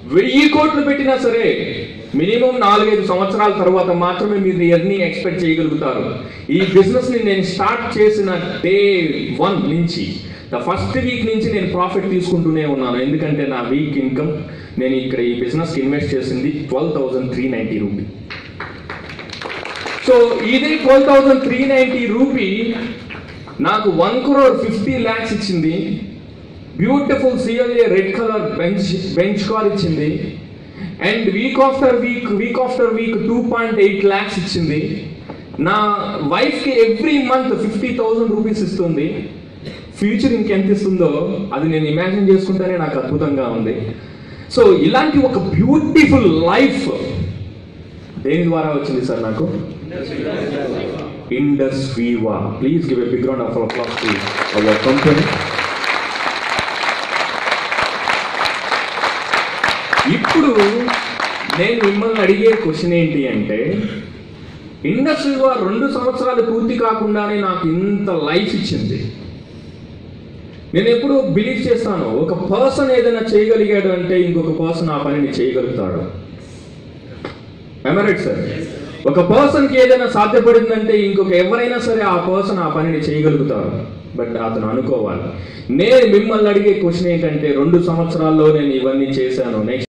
వెయ్యి కోట్లు పెట్టినా సరే మినిమం నాలుగైదు సంవత్సరాల తర్వాత మాత్రమే మీరు ఎర్నీ ఎక్స్పెక్ట్ చేయగలుగుతారు ఈ బిజినెస్ ని నేను స్టార్ట్ చేసిన డే వన్ నుంచి ద ఫస్ట్ వీక్ నుంచి నేను ప్రాఫిట్ తీసుకుంటూనే ఉన్నాను ఎందుకంటే నా వీక్ ఇన్కమ్ నేను ఇక్కడ ఈ బిజినెస్ కి ఇన్వెస్ట్ చేసింది twelve thousand three ninety rupee so ఇదే twelve thousand three ninety rupee నాకు వన్ క్రోర్ ఫిఫ్టీ ల్యాక్స్ ఇచ్చింది beautiful CLA red colour Benz Benz car ఇచ్చింది and week after week week after week two point eight lakhs ఇచ్చింది నా వైఫ్కి every month fifty thousand rupees ఇస్తుంది future ఇంకెంత ఇస్తుందో అది నేను ఇమాజిన్ చేసుకుంటేనే నాకు అద్భుతంగా ఉంది సో ఇలాంటి ఒక బ్యూటిఫుల్ లైఫ్ దేని ద్వారా వచ్చింది సార్ నాకు Indus Viva please give a big round of applause to our company ఇప్పుడు నేను మిమ్మల్ని అడిగే క్వశ్చన్ ఏంటి అంటే ఇండస్ వీవా రెండు సంవత్సరాలు పూర్తి కాకుండానే నాకు ఇంత లైఫ్ ఇచ్చింది నేను ఎప్పుడు బిలీవ్ చేస్తాను ఒక పర్సన్ ఏదైనా చేయగలిగాడు అంటే ఇంకొక పర్సన్ ఆ పనిని చేయగలుగుతాడు రైట్ సార్ ఒక పర్సన్కి ఏదైనా సాధ్యపడిందంటే ఇంకొక ఎవరైనా సరే ఆ పర్సన్ ఆ పనిని చేయగలుగుతారు బట్ అతను అనుకోవాలి నేను మిమ్మల్ని అడిగే క్వశ్చన్ ఏంటంటే రెండు సంవత్సరాల్లో నేను ఇవన్నీ చేశాను నెక్స్ట్